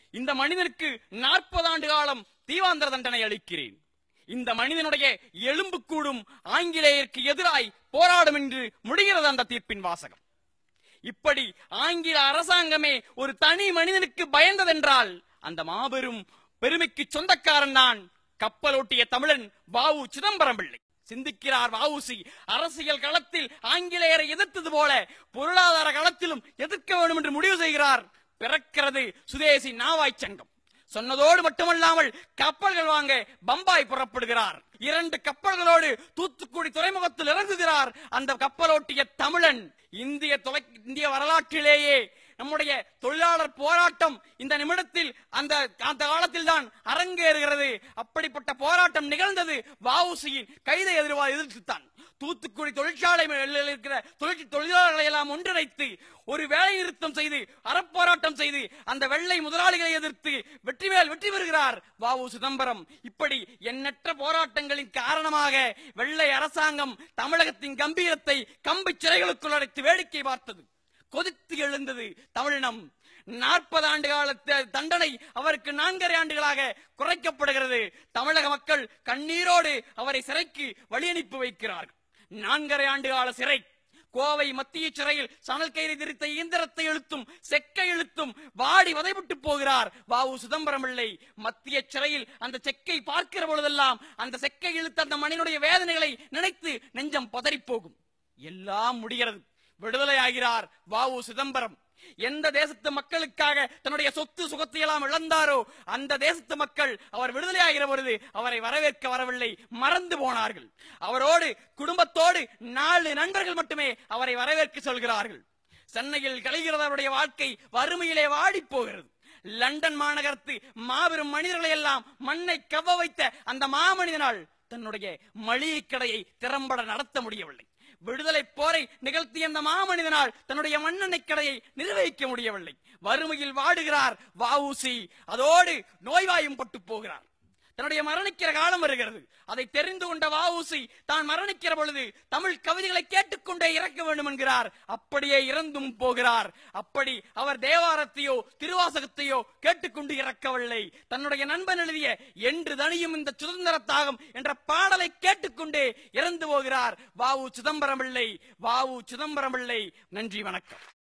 இந்த மனிதனுக்கு நாற்பது ஆண்டு காலம் தீவாந்திர தண்டனை அளிக்கிறேன் இந்த மனிதனுடைய எலும்பு கூடும் ஆங்கிலேயருக்கு எதிராய் போராடும் என்று முடிகிறது அந்த தீர்ப்பின் வாசகம் இப்படி ஆங்கில அரசாங்கமே ஒரு தனி மனிதனுக்கு பயந்ததென்றால் அந்த மாபெரும் பெருமைக்கு சொந்தக்காரன் தான் கப்பலோட்டிய தமிழன் வாவு சிதம்பரம் பிள்ளை சிந்திக்கிறார் வாவுசி அரசியல் களத்தில் ஆங்கிலேயரை எதிர்த்தது போல பொருளாதார களத்திலும் எதிர்க்க வேண்டும் என்று முடிவு செய்கிறார் பிறக்கிறது சுதேசி நாவாய் சங்கம் சொன்னதோடு மட்டுமல்லாமல் கப்பல்கள் வாங்க பம்பாய் புறப்படுகிறார் இரண்டு கப்பல்களோடு தூத்துக்குடி துறைமுகத்தில் இறங்குகிறார் அந்த கப்பலோட்டிய தமிழன் இந்திய தொலை இந்திய வரலாற்றிலேயே நம்முடைய தொழிலாளர் போராட்டம் இந்த நிமிடத்தில் அந்த அந்த காலத்தில் தான் அரங்கேறுகிறது அப்படிப்பட்ட போராட்டம் நிகழ்ந்தது வஉசியின் கைதை எதிர்வா எதிர்த்துத்தான் தூத்துக்குடி தொழிற்சாலை மேல் இருக்கிற தொழிற்சி தொழிலாளர்களை எல்லாம் ஒன்றிணைத்து ஒரு வேலை நிறுத்தம் செய்து அறப்போராட்டம் செய்து அந்த வெள்ளை முதலாளிகளை எதிர்த்து வெற்றி மேல் வெற்றி பெறுகிறார் வாவு சிதம்பரம் இப்படி எண்ணற்ற போராட்டங்களின் காரணமாக வெள்ளை அரசாங்கம் தமிழகத்தின் கம்பீரத்தை கம்பி சிறைகளுக்குள் அடைத்து வேடிக்கை பார்த்தது கொதித்து எழுந்தது தமிழினம் நாற்பது ஆண்டு கால த- தண்டனை அவருக்கு நான்கரை ஆண்டுகளாக குறைக்கப்படுகிறது தமிழக மக்கள் கண்ணீரோடு அவரை சிறைக்கு வழி அனுப்பி வைக்கிறார்கள் நான்கரை ஆண்டு கால சிறை கோவை மத்திய சிறையில் சணல் கயிறு திரித்த இயந்திரத்தை இழுத்தும் செக்கை இழுத்தும் வாடி வதைபட்டு போகிறார் வாவு சிதம்பரம் பிள்ளை மத்திய சிறையில் அந்த செக்கை பார்க்கிற பொழுதெல்லாம் அந்த செக்கை இழுத்த அந்த மனிதனுடைய வேதனைகளை நினைத்து நெஞ்சம் பதறிப் போகும் எல்லாம் முடிகிறது விடுதலை ஆகிறார் வாவு சிதம்பரம் எந்த தேசத்து மக்களுக்காக தன்னுடைய சொத்து சுகத்தை எல்லாம் இழந்தாரோ அந்த தேசத்து மக்கள் அவர் விடுதலை ஆகிற பொழுது அவரை வரவேற்க வரவில்லை மறந்து போனார்கள் அவரோடு குடும்பத்தோடு நாலு நண்பர்கள் மட்டுமே அவரை வரவேற்க சொல்கிறார்கள் சென்னையில் கலைகிறது அவருடைய வாழ்க்கை வறுமையிலே வாடிப் போகிறது லண்டன் மாநகரத்து மாபெரும் மனிதர்களை எல்லாம் மண்ணை கவ்வ வைத்த அந்த மாமனிதனால் தன்னுடைய மளிகை கடையை திறம்பட நடத்த முடியவில்லை விடுதலை போரை நிகழ்த்திய அந்த மாமனிதனால் தன்னுடைய மண்ணெண்ணெய் கடையை நிர்வகிக்க முடியவில்லை வறுமையில் வாடுகிறார் வஉசி அதோடு நோய்வாயும் பட்டு போகிறார் தன்னுடைய மரணிக்கிற காலம் வருகிறது அதை தெரிந்து கொண்ட வஉசி தான் மரணிக்கிற பொழுது தமிழ் கவிதைகளை கேட்டுக்கொண்டே இறக்க வேண்டும் என்கிறார் அப்படியே இறந்தும் போகிறார் அப்படி அவர் தேவாரத்தையோ திருவாசகத்தையோ கேட்டுக்கொண்டு இறக்கவில்லை தன்னுடைய நண்பன் எழுதிய என்று தனியும் இந்த சுதந்திர தாகம் என்ற பாடலை கேட்டுக்கொண்டே இறந்து போகிறார் வாவு சிதம்பரம் பிள்ளை வாவு சிதம்பரம் பிள்ளை நன்றி வணக்கம்